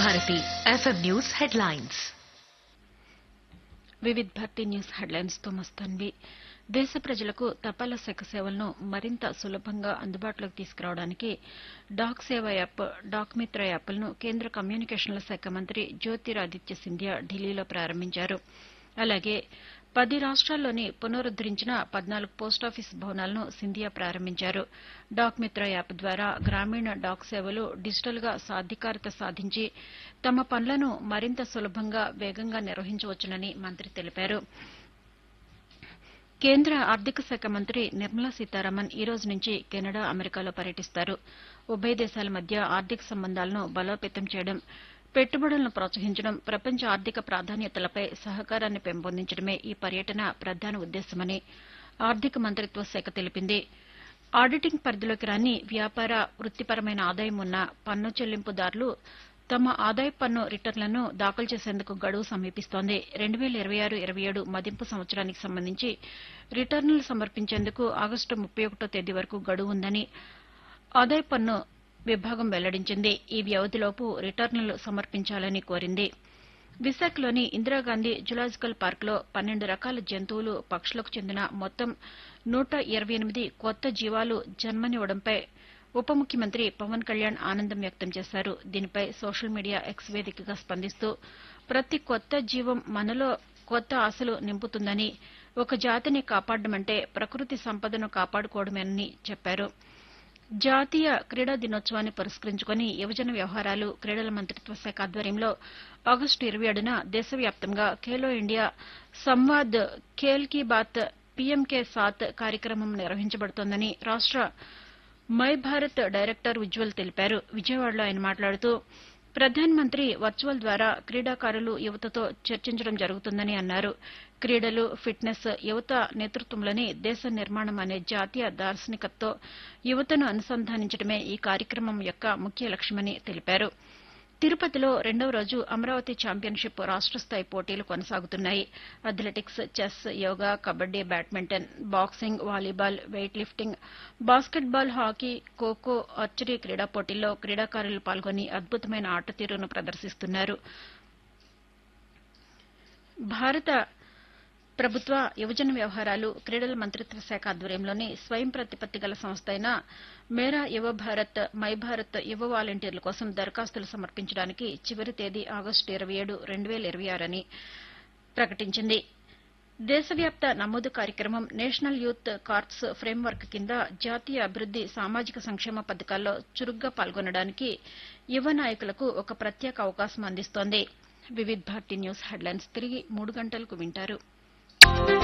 Bharati FM news headlines Vividh Bharati news headlines తో మస్తాన్వి దేశ ప్రజలకు తపాలా శాఖ సేవలను మరింత సులభంగా అందుబాటులోకి తీసుకురావడానికి డాక్ సేవ యాప్ డాక్ మిత్ర యాప్లను కేంద్ర కమ్యూనికేషన్ల శాఖ మంత్రి జ్యోతిరాదిత్య సింధియా ఢిల్లీలో ప్రారంభించారు అలాగే పది రాష్ట్రాల్లోని పునరుద్దరించిన పద్నాలుగు పోస్టాఫీస్ భవనాలను సింధియా ప్రారంభించారు డాక్ మిత్ర యాప్ ద్వారా గ్రామీణ డాక్ సేవలు డిజిటల్గా సాధికారత సాధించి తమ పనులను మరింత సులభంగా వేగంగా నిర్వహించవచ్చునని మంత్రి తెలిపారు కేంద్ర ఆర్థిక శాఖ మంత్రి నిర్మలా సీతారామన్ ఈ రోజు నుంచి కెనడా అమెరికాలో పర్యటిస్తారు ఉభయ దేశాల మధ్య ఆర్థిక సంబంధాలను బలోపేతం చేయడం పెట్టుబడులను ప్రోత్సహించడం ప్రపంచ ఆర్థిక ప్రాధాన్యతలపై సహకారాన్ని పెంపొందించడమే ఈ పర్యటన ప్రధాన ఉద్దేశమని ఆర్థిక మంత్రిత్వ శాఖ తెలిపింది ఆడిటింగ్ పరిధిలోకి రాని వ్యాపార వృత్తిపరమైన ఆదాయం ఉన్న పన్ను చెల్లింపుదారులు తమ ఆదాయ పన్ను రిటర్నులను దాఖలు చేసేందుకు గడువు సమీపిస్తోంది రెండు వేల ఇరవై ఆరు ఇరవై ఏడు మదింపు సంవత్సరానికి సంబంధించి రిటర్నులు సమర్పించేందుకు ఆగస్టు ముప్పై ఒకటో తేదీ వరకు గడువు ఉందని ఆదాయ పన్ను విభాగం వెల్లడించింది ఈ వ్యవధిలోపు రిటర్నులు సమర్పించాలని కోరింది విశాఖలోని ఇందిరాగాంధీ జులాజికల్ పార్కులో పన్నెండు రకాల జంతువులు పక్షులకు చెందిన మొత్తం నూట ఇరవై ఎనిమిది కొత్త జీవాలు జన్మనివ్వడంపై ఉప ముఖ్యమంత్రి పవన్ కళ్యాణ్ ఆనందం వ్యక్తం చేశారు దీనిపై సోషల్ మీడియా ఎక్స్ వేదికగా స్పందిస్తూ ప్రతి కొత్త జీవం మనలో కొత్త ఆశలు నింపుతుందని ఒక జాతిని కాపాడమంటే ప్రకృతి సంపదను కాపాడుకోవడమేనని చెప్పారు జాతీయ క్రీడా దినోత్సవాన్ని పురస్కరించుకుని యువజన వ్యవహారాలు క్రీడల మంత్రిత్వ శాఖ ఆధ్వర్యంలో ఆగస్టు ఇరవై ఏడున దేశవ్యాప్తంగా ఖేలో ఇండియా సంవాద్ ఖేల్ కీ బాత్ పీఎంకే సాత్ కార్యక్రమం నిర్వహించబడుతోందని రాష్ట మై భారత్ డైరెక్టర్ ఉజ్వల్ తెలిపారు విజయవాడలో ఆయన మాట్లాడుతూ ప్రధాన మంత్రి వర్చువల్ ద్వారా క్రీడాకారులు యువతతో చర్చించడం జరుగుతుందని అన్నారు క్రీడలు ఫిట్నెస్ యువత నేతృత్వంలోని దేశ నిర్మాణం అనే జాతీయ దార్శనికతతో యువతను అనుసంధానించడమే ఈ కార్యక్రమం యొక్క ముఖ్య లక్ష్యమని తెలిపారు తిరుపతిలో రెండవ రోజు అమరావతి ఛాంపియన్షిప్ రాష్ట స్థాయి పోటీలు కొనసాగుతున్నాయి athletics chess yoga kabaddi badminton boxing volleyball weight lifting basketball hockey kho kho archery క్రీడా పోటీల్లో క్రీడాకారులు పాల్గొని అద్భుతమైన ఆట తీరును ప్రదర్శిస్తున్నారు భారత ప్రభుత్వ యువజన వ్యవహారాలు క్రీడల మంత్రిత్వ శాఖ ఆధ్వర్యంలోని స్వయం ప్రతిపత్తి గల సంస్థ అయిన మేరా యువ భారత్ మై భారత్ యువ వాలంటీర్ల కోసం దరఖాస్తులు సమర్పించడానికి చివరి తేదీ ఆగస్టు ఇరవై ఏడు రెండు వేల ఇరవై ఆరు అని ప్రకటించింది దేశవ్యాప్త నమోదు కార్యక్రమం నేషనల్ యూత్ కార్ప్స్ ఫ్రేమ్వర్క్ కింద జాతీయ అభివృద్ది సామాజిక సంక్షేమ పథకాల్లో చురుగ్గా పాల్గొనడానికి యువ నాయకులకు ఒక ప్రత్యేక అవకాశం అందిస్తోంది వివిధ్ భారతి న్యూస్ హెడ్లైన్స్ తిరిగి మూడు గంటలకు వింటారు